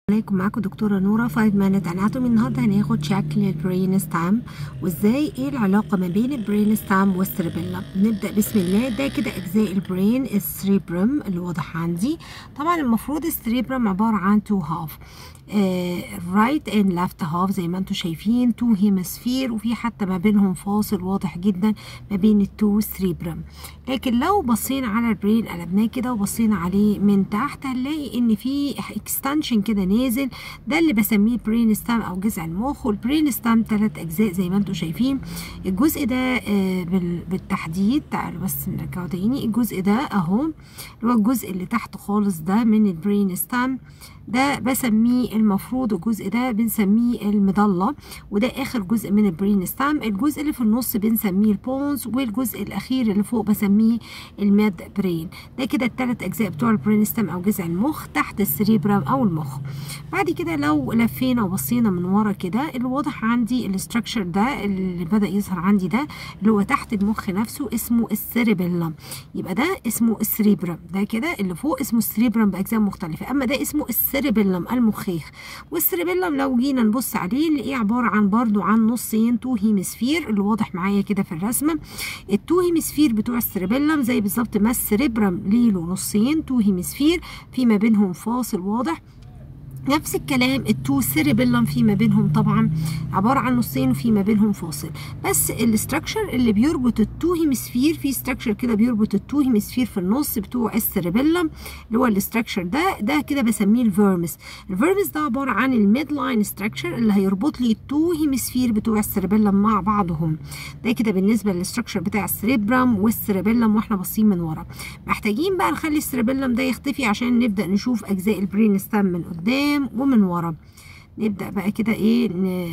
عليكم معاكم دكتورة نورة 5 minute anatomy النهاردة هناخد شكل البرين ستام وازاي ايه العلاقة ما بين البرين ستام والسيربيلم نبدأ بسم الله ده كده أجزاء البرين السريبرم اللي واضح عندي طبعا المفروض السريبرم عبارة عن تو هاف رايت اند ليفت هاف زي ما انتم شايفين تو هيمسفير وفي حتى ما بينهم فاصل واضح جدا ما بين التو سريبرم لكن لو بصينا على البرين قلبناه كده وبصينا عليه من تحت هنلاقي ان في اكستنشن كده نازل ده اللي بسميه برين ستام او جذع المخ والبرين ستام ثلاث اجزاء زي ما انتم شايفين الجزء ده آه بالتحديد تعالوا بس نرجعه تاني الجزء ده اهو اللي هو الجزء اللي تحت خالص ده من البرين ستام ده بسميه المفروض الجزء ده بنسميه المضلة وده آخر جزء من البرين ستام الجزء اللي في النص بنسميه البونز والجزء الأخير اللي فوق بسميه الميد برين ده كده التلات أجزاء بتوع البرين ستام أو جذع المخ تحت السريبرام أو المخ بعد كده لو لفينا وبصينا من ورا كده اللي واضح عندي الاستراكشر ده اللي بدأ يظهر عندي ده اللي هو تحت المخ نفسه اسمه السيربيلم يبقى ده اسمه السريبرام ده كده اللي فوق اسمه السريبرام بأجزاء مختلفة أما ده اسمه السيربيلم المخيخ والسيربيلم لو جينا نبص عليه نلاقيه عباره عن برضو عن نصين تو هيمسفير اللي واضح معايا كده في الرسمه التو هيمسفير بتوع السيربيلم زي بالظبط ما السيربرم ليه له نصين تو هيمسفير في ما بينهم فاصل واضح نفس الكلام التو سيربيلم في ما بينهم طبعا عباره عن نصين وفي ما بينهم فاصل بس الاستراكشر اللي بيربط التو هيمسفير في استراكشر كده بيربط التو هيمسفير في النص بتوع السيربيلم اللي هو الاستراكشر ده ده كده بسميه الفيرمس الفيرمس ده عباره عن الميد لاين استراكشر اللي هيربط لي التو هيمسفير بتوع السيربيلم مع بعضهم ده كده بالنسبه للاستراكشر بتاع السيربرم والسيربيلم واحنا باصين من ورا محتاجين بقى نخلي السيربيلم ده يختفي عشان نبدا نشوف اجزاء البرين ستام من قدام ومن ورا نبدا بقى كده ايه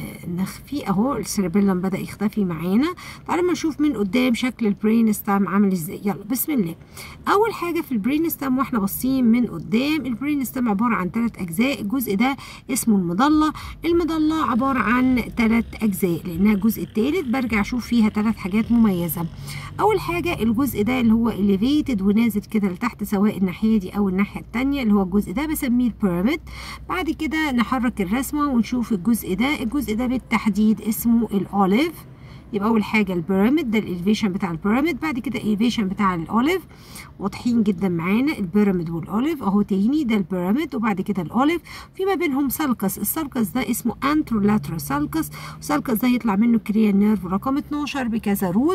نخفي اهو السيربيلم بدا يختفي معانا تعالوا ما نشوف من قدام شكل البرين ستام عامل ازاي يلا بسم الله اول حاجه في البرين ستام واحنا باصين من قدام البرين ستام عباره عن ثلاث اجزاء الجزء ده اسمه المضله المضله عباره عن ثلاث اجزاء لانها الجزء الثالث برجع اشوف فيها ثلاث حاجات مميزه اول حاجه الجزء ده اللي هو elevated ونازل كده لتحت سواء الناحيه دي او الناحيه الثانيه اللي هو الجزء ده بسميه البيراميد بعد كده نحرك الرسمه ونشوف الجزء ده الجزء ده بالتحديد اسمه الاوليف يبقى اول حاجه البيراميد ده الاليفيشن بتاع البيراميد بعد كده الاليفيشن بتاع الاوليف واضحين جدا معانا البيراميد والاوليف اهو تاني ده البيراميد وبعد كده الاوليف في ما بينهم سالكس السالكس ده اسمه انترولاترال سالكس والسالكس ده يطلع منه كريا نيرف رقم 12 بكذا روت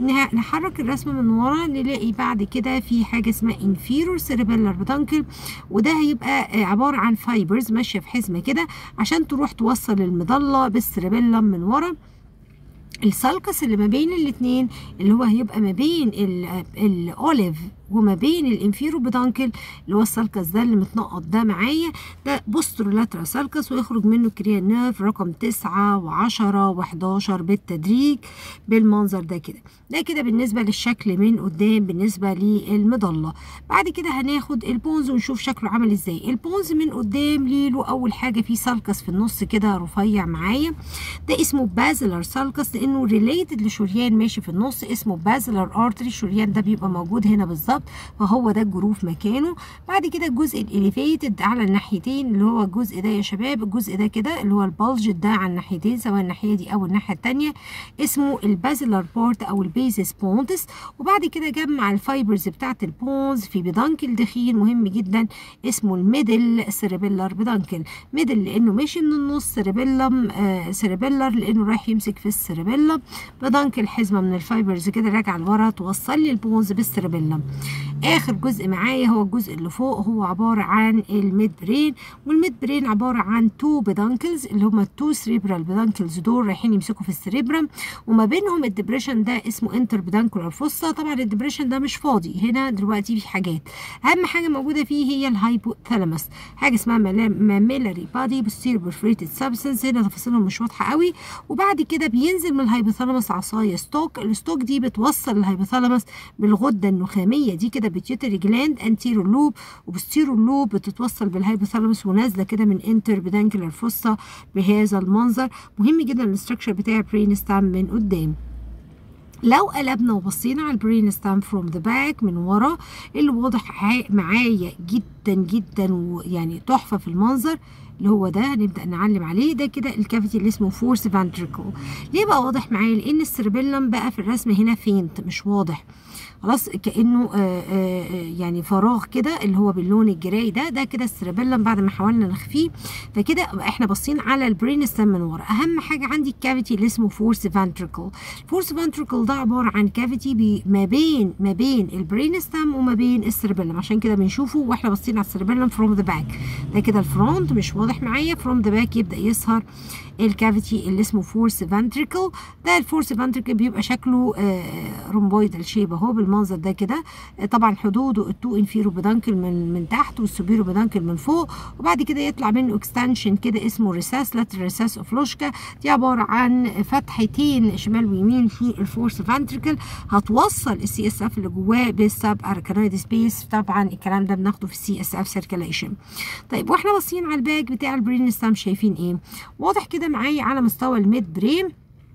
نحرك الرسمه من ورا نلاقي بعد كده في حاجه اسمها انفيرور سيربيلر بدانكل وده هيبقى عباره عن فايبرز ماشيه في حزمه كده عشان تروح توصل المظله بالسيربيلم من ورا السالكس اللي ما بين الاثنين اللي هو هيبقى ما بين الاوليف وما بين الانفيرو بدانكل اللي هو السالكس ده اللي متنقط ده معايا ده بوسترولاترال سالكس ويخرج منه كريا نيرف رقم 9 و10 و11 بالتدريج بالمنظر ده كده ده كده بالنسبه للشكل من قدام بالنسبه للمضله بعد كده هناخد البونز ونشوف شكله عامل ازاي البونز من قدام ليه له اول حاجه في سالكس في النص كده رفيع معايا ده اسمه بازلر سالكس لانه ريليتد لشريان ماشي في النص اسمه بازلر ارتري الشريان ده بيبقى موجود هنا بالظبط فهو ده الجروف مكانه بعد كده الجزء الاليفيتد على الناحيتين اللي هو الجزء ده يا شباب الجزء ده كده اللي هو البلج ده على الناحيتين سواء الناحيه دي او الناحيه الثانيه اسمه البازلر بورت او البيزس بونتس وبعد كده جمع الفايبرز بتاعت البونز في بدانكل دخيل مهم جدا اسمه الميدل سيربيلر بدانكل ميدل لانه ماشي من النص سيربيلم آه سيربيلر لانه رايح يمسك في السيربيلم بدانكل حزمه من الفايبرز كده راجعه لورا توصل لي البونز بالسيربيلم اخر جزء معايا هو الجزء اللي فوق هو عباره عن الميد برين والميد برين عباره عن تو بدانكلز اللي هما التو سريبرال بدانكلز دول رايحين يمسكوا في السريبرم وما بينهم الدبريشن ده اسمه انتر بدانكولار فوسا طبعا الدبريشن ده مش فاضي هنا دلوقتي في حاجات اهم حاجه موجوده فيه هي الهايبوثالاموس حاجه اسمها ماميلاري بادي بوستيريور برفريتد سبستنس هنا تفاصيلهم مش واضحه قوي وبعد كده بينزل من الهايبوثالاموس عصايه ستوك الستوك دي بتوصل الهايبوثالاموس بالغده النخاميه دي كده بيتيوتري جلاند انتيرو لوب وبوستيرو لوب بتتوصل بالهايبوثالاموس ونازله كده من انتر بدانكلر فوسا بهذا المنظر مهم جدا الاستراكشر بتاع البرين ستام من قدام لو قلبنا وبصينا على البرين ستام فروم ذا باك من ورا اللي واضح معايا جدا جدا جدا ويعني تحفه في المنظر اللي هو ده هنبدا نعلم عليه ده كده الكافيتي اللي اسمه فورس فانتريكل ليه بقى واضح معايا لان السيربيلم بقى في الرسم هنا فينت مش واضح خلاص كانه آآ آآ يعني فراغ كده اللي هو باللون الجراي ده ده كده السيربيلم بعد ما حاولنا نخفيه فكده احنا باصين على البرين ستام من ورا اهم حاجه عندي الكافيتي اللي اسمه فورس فانتريكل فورس فانتريكل ده عباره عن كافيتي ما بين ما بين البرين ستام وما بين السيربيلم عشان كده بنشوفه واحنا باصين على السيربيلم فروم ذا باك ده كده الفرونت مش واضح معايا فروم ذا باك يبدا يظهر الكافيتي اللي اسمه فورس فانتريكل ده الفورس فانتريكل بيبقى شكله رومبويدال شيب اهو بالمنظر ده كده طبعا حدوده التو انفيرو بدانكل من من تحت والسوبيرو بدانكل من فوق وبعد كده يطلع منه اكستنشن كده اسمه ريساس لاتر ريساس اوف لوشكا دي عباره عن فتحتين شمال ويمين في الفورس فانتريكل هتوصل السي اس اف اللي جواه بالسب اركانويد سبيس طبعا الكلام ده بناخده في السي اس اف سيركيليشن طيب واحنا باصين على الباك بتاع البرين ستام شايفين ايه واضح كده معايا على مستوى الميد برين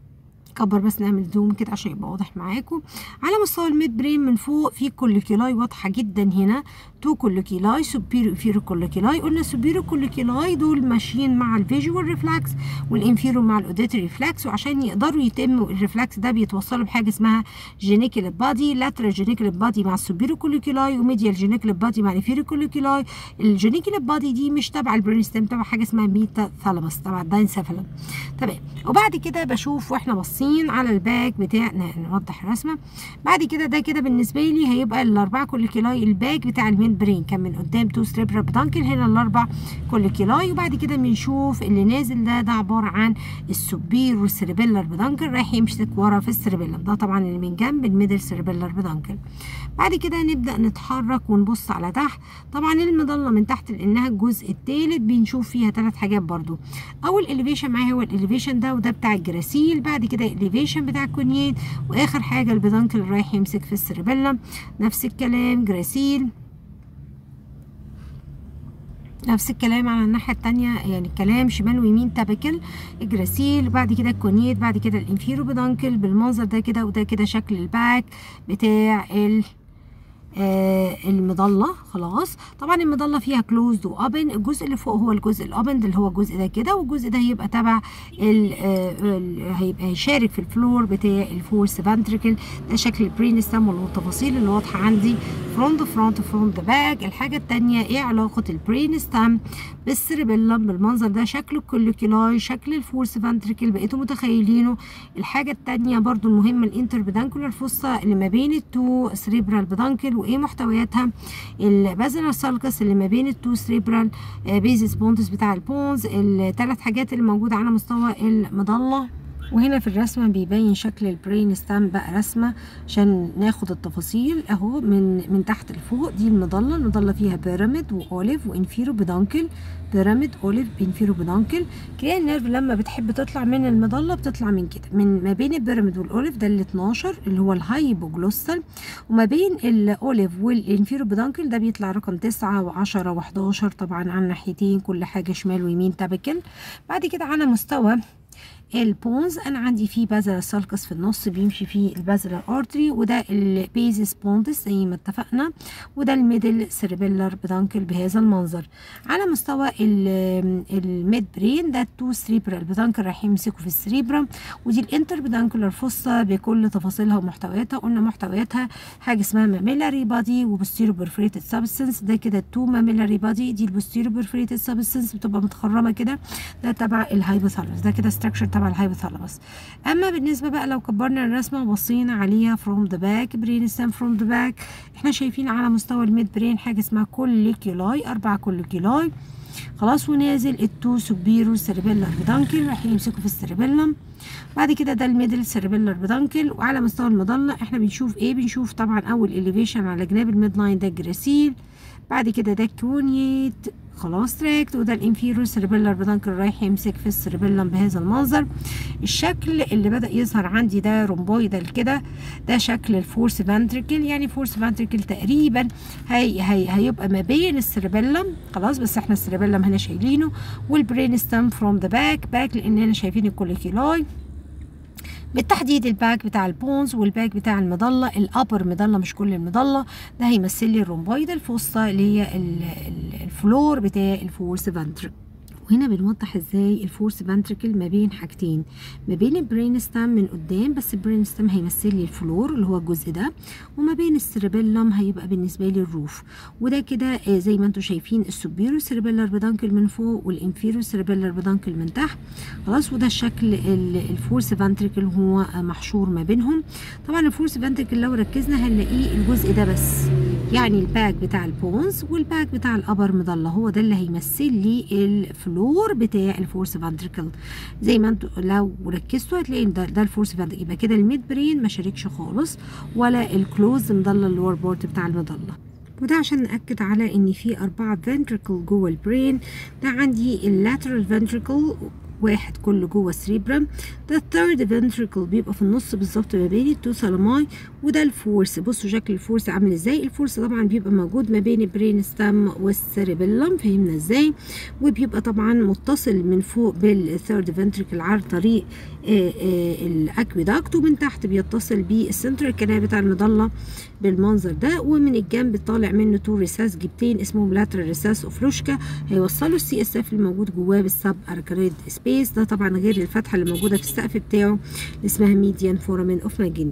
كبر بس نعمل زوم كده عشان يبقى واضح معاكم على مستوى الميد برين من فوق في كوليكيلاي واضحه جدا هنا تو كوليكيلاي سوبيرو انفيرو كوليكيلاي قلنا سوبيرو كوليكيلاي دول ماشيين مع الفيجوال ريفلكس والانفيرو مع الاوديتري ريفلكس وعشان يقدروا يتموا الريفلكس ده بيتوصلوا بحاجه اسمها جينيكال بادي لاترال جينيكال بادي مع السوبيرو كوليكيلاي وميديال جينيكال بادي مع الانفيرو كوليكيلاي الجينيكال بادي دي مش تبع البرين ستيم تبع حاجه اسمها ميتا ثالاموس تبع الداينسيفالم تمام وبعد كده بشوف واحنا باصين على الباك بتاع نوضح الرسمه بعد كده ده كده بالنسبه لي هيبقى الاربعه كوليكيلاي الباك بتاع المين برين كان من قدام تو ستريبر بدانكل هنا الاربع كوليكيلاي وبعد كده بنشوف اللي نازل ده ده عباره عن السوبير والسيربيلر بدانكل رايح يمسك ورا في السيربيلم ده طبعا اللي من جنب الميدل سيربيلر بدانكل بعد كده نبدا نتحرك ونبص على تحت طبعا المظله من تحت لانها الجزء الثالث بنشوف فيها ثلاث حاجات برضو اول اليفيشن معايا هو الاليفيشن ده وده بتاع الجراسيل بعد كده الاليفيشن بتاع الكونيين واخر حاجه البدانكل اللي رايح يمسك في السيربيلم نفس الكلام جراسيل نفس الكلام على الناحيه التانية يعني الكلام شمال ويمين تابكل الجراسيل بعد كده الكونيت بعد كده الانفيرو بدانكل بالمنظر ده كده وده كده شكل الباك بتاع ال آه المظله خلاص طبعا المظله فيها كلوزد وابن الجزء اللي فوق هو الجزء الابن اللي هو الجزء ده كده والجزء ده هيبقى تبع ال آه هيبقى هيشارك في الفلور بتاع الفورس فانتريكل ده شكل البرين ستام والتفاصيل اللي واضحه عندي فروم ذا فرونت فروم ذا باك الحاجه الثانيه ايه علاقه البرين ستام بالسيربيلم بالمنظر ده شكل الكوليكيلاي شكل الفورس فانتريكل بقيتوا متخيلينه الحاجه الثانيه برضو المهمه الانتر بدانكولار فوسا اللي ما بين التو سريبرال بدانكل وايه محتوياتها البازلر سالكس اللي ما بين التو سريبرال بيزيس بونتس بتاع البونز الثلاث حاجات اللي موجوده على مستوى المظله وهنا في الرسمة بيبين شكل البرين ستام بقى رسمة عشان ناخد التفاصيل اهو من من تحت لفوق دي المظلة المظلة فيها بيراميد واوليف وانفيرو بدانكل بيراميد اوليف انفيرو بدانكل كريان نيرف لما بتحب تطلع من المظلة بتطلع من كده من ما بين البيراميد والاوليف ده ال 12 اللي هو الهايبوجلوسال وما بين الاوليف والانفيرو بدانكل ده بيطلع رقم 9 و10 و11 طبعا على الناحيتين كل حاجة شمال ويمين تابكل بعد كده على مستوى البونز انا عندي فيه بازل سالكس في النص بيمشي فيه البازل ارتري وده البيزيس بونتس زي ما اتفقنا وده الميدل سيربيلر بدانكل بهذا المنظر على مستوى الميد برين ده التو سريبرال بدانكل راح يمسكوا في السريبرم ودي الانتر بدانكلر فوسا بكل تفاصيلها ومحتوياتها قلنا محتوياتها حاجه اسمها ماميلاري بادي وبوستيرو برفريتد سبستنس ده كده التو ماميلاري بادي دي البوستيرو برفريتد سبستنس بتبقى متخرمه كده ده تبع الهايبوثالاموس ده كده ستراكشر تبع الهايبوثالاموس اما بالنسبه بقى لو كبرنا الرسمه وبصينا عليها فروم ذا باك برين ستام فروم ذا باك احنا شايفين على مستوى الميد برين حاجه اسمها كوليكيولاي اربع كوليكيولاي خلاص ونازل التو سوبيرو سيربيلر بدانكل راح يمسكوا في السيربيلم بعد كده ده الميدل سيربيلر بدانكل وعلى مستوى المظله احنا بنشوف ايه بنشوف طبعا اول اليفيشن على جناب الميد لاين ده الجراسيل بعد كده ده كونيت خلاص تراكت وده الانفيرور سيربيلر بدانكل رايح يمسك في السيربيلم بهذا المنظر الشكل اللي بدا يظهر عندي ده رومبويدال كده ده شكل الفورس فانتريكل يعني فورس فانتريكل تقريبا هي هي هيبقى ما بين السيربيلم خلاص بس احنا السيربيلم هنا شايلينه والبرين ستام فروم ذا باك باك لاننا شايفين الكوليكيلاي بالتحديد الباك بتاع البونز والباك بتاع المظله الابر مظله مش كل المظله ده هيمثل لي الرومبويد الفوسطى اللي هي الفلور بتاع الفورس فانتريكل وهنا بنوضح ازاي الفورس فانتريكل ما بين حاجتين ما بين البرين ستام من قدام بس البرين ستام هيمثل لي الفلور اللي هو الجزء ده وما بين السيربيلم هيبقى بالنسبه لي الروف وده كده زي ما انتم شايفين السوبيرو سيربيلر بدانكل من فوق والانفيرو سيربيلر بدانكل من تحت خلاص وده شكل الفورس فانتريكل هو محشور ما بينهم طبعا الفورس فانتريكل لو ركزنا هنلاقيه الجزء ده بس يعني الباك بتاع البونز والباك بتاع الابر مضله هو ده اللي هيمثل لي الفلور بتاع الفورس فانتريكل زي ما انتوا لو ركزتوا هتلاقي ده, ده الفورس فانتريكل يبقى كده الميد برين ما شاركش خالص ولا الكلوز مضله اللور بورت بتاع المضله وده عشان نأكد على ان في اربعة فنتريكل جوه البرين ده عندي اللاترال فنتريكل واحد كله جوه السريبرم ده الثيرد فنتريكل بيبقى في النص بالظبط ما بين التو سلاماي وده الفورس بصوا شكل الفورس عامل ازاي الفورس طبعا بيبقى موجود ما بين البرين ستام والسيربيلم فهمنا ازاي وبيبقى طبعا متصل من فوق بالثيرد فنتريكل عن طريق الاكويداكت ومن تحت بيتصل بالسنترال كانال بتاع المظله بالمنظر ده ومن الجنب طالع منه تو ريساس جبتين اسمهم لاترال ريساس اوفلوشكا هيوصلوا السي اس اف اللي موجود جواه بالسب اركانيد سبيس ده طبعا غير الفتحه اللي موجوده في السقف بتاعه اللي اسمها ميديان فورامين اوف ماجين